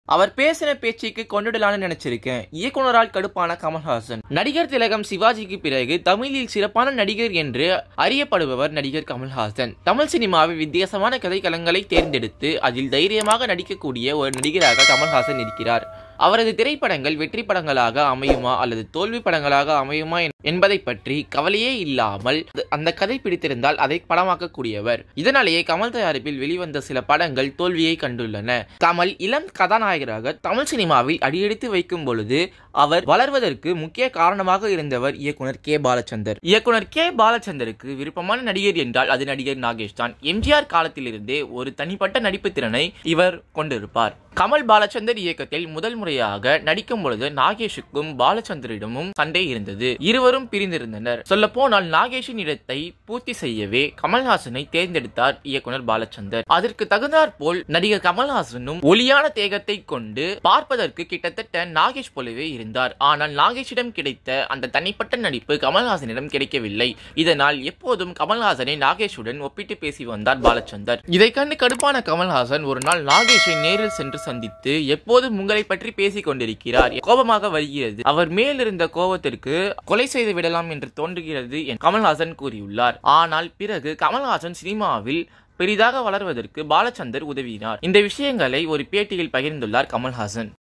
அவர் பேசின பேச்சுக்கு கொண்டுடலான்னு நினைச்சிருக்கேன் இயக்குனரால் கடுப்பான கமல்ஹாசன் நடிகர் திலகம் சிவாஜிக்கு பிறகு தமிழில் சிறப்பான நடிகர் என்று அறியப்படுபவர் நடிகர் கமல்ஹாசன் தமிழ் சினிமாவில் வித்தியாசமான கதைக்களங்களை தேர்ந்தெடுத்து அதில் தைரியமாக நடிக்கக்கூடிய ஒரு நடிகராக கமல்ஹாசன் இருக்கிறார் அவரது திரைப்படங்கள் வெற்றி படங்களாக அமையுமா அல்லது தோல்வி படங்களாக அமையுமா என்பதை பற்றி கவலையே இல்லாமல் அந்த கதை பிடித்திருந்தால் அதை படமாக்கக்கூடியவர் இதனாலேயே கமல் தயாரிப்பில் வெளிவந்த சில படங்கள் தோல்வியை கண்டுள்ளன கமல் இளம் கதாநாயகராக தமிழ் சினிமாவில் அடியெடுத்து வைக்கும் பொழுது அவர் வளர்வதற்கு முக்கிய காரணமாக இருந்தவர் இயக்குனர் கே பாலச்சந்தர் இயக்குனர் கே பாலச்சந்தருக்கு விருப்பமான நடிகர் என்றால் அது நடிகர் நாகேஷ் தான் எம்ஜிஆர் காலத்திலிருந்தே ஒரு தனிப்பட்ட நடிப்பு திறனை இவர் கொண்டிருப்பார் கமல் பாலச்சந்தர் இயக்கத்தில் முதல் முறையாக நடிக்கும் பொழுது நாகேஷுக்கும் பாலச்சந்தரிடமும் சண்டை இருந்தது இருவரும் பிரிந்திருந்தனர் சொல்ல போனால் நாகேஷின் இடத்தை பூர்த்தி செய்யவே கமல்ஹாசனை தேர்ந்தெடுத்தார் இயக்குனர் பாலச்சந்தர் அதற்கு தகுந்தாற் போல் நடிகர் கமல்ஹாசனும் ஒளியான தேகத்தை கொண்டு பார்ப்பதற்கு கிட்டத்தட்ட நாகேஷ் போலவே இருந்தார் ஆனால் நாகேஷிடம் கிடைத்த அந்த தனிப்பட்ட நடிப்பு கமல்ஹாசனிடம் கிடைக்கவில்லை இதனால் எப்போதும் கமல்ஹாசனை நாகேஷுடன் ஒப்பிட்டு பேசி வந்தார் பாலச்சந்தர் இதை கண்டு கடுப்பான கமல்ஹாசன் ஒரு நாள் நாகேஷை நேரில் சென்று சந்தித்து எப்போதும் உங்களை பற்றி பேசிக் கொண்டிருக்கிறார் கோபமாக வருகிறது அவர் மேலிருந்த கோபத்திற்கு கொலை செய்து விடலாம் என்று தோன்றுகிறது என கமல்ஹாசன் கூறியுள்ளார் ஆனால் பிறகு கமல்ஹாசன் சினிமாவில் பெரிதாக வளர்வதற்கு பாலச்சந்தர் உதவினார் இந்த விஷயங்களை ஒரு பேட்டியில் பகிர்ந்துள்ளார் கமல்ஹாசன்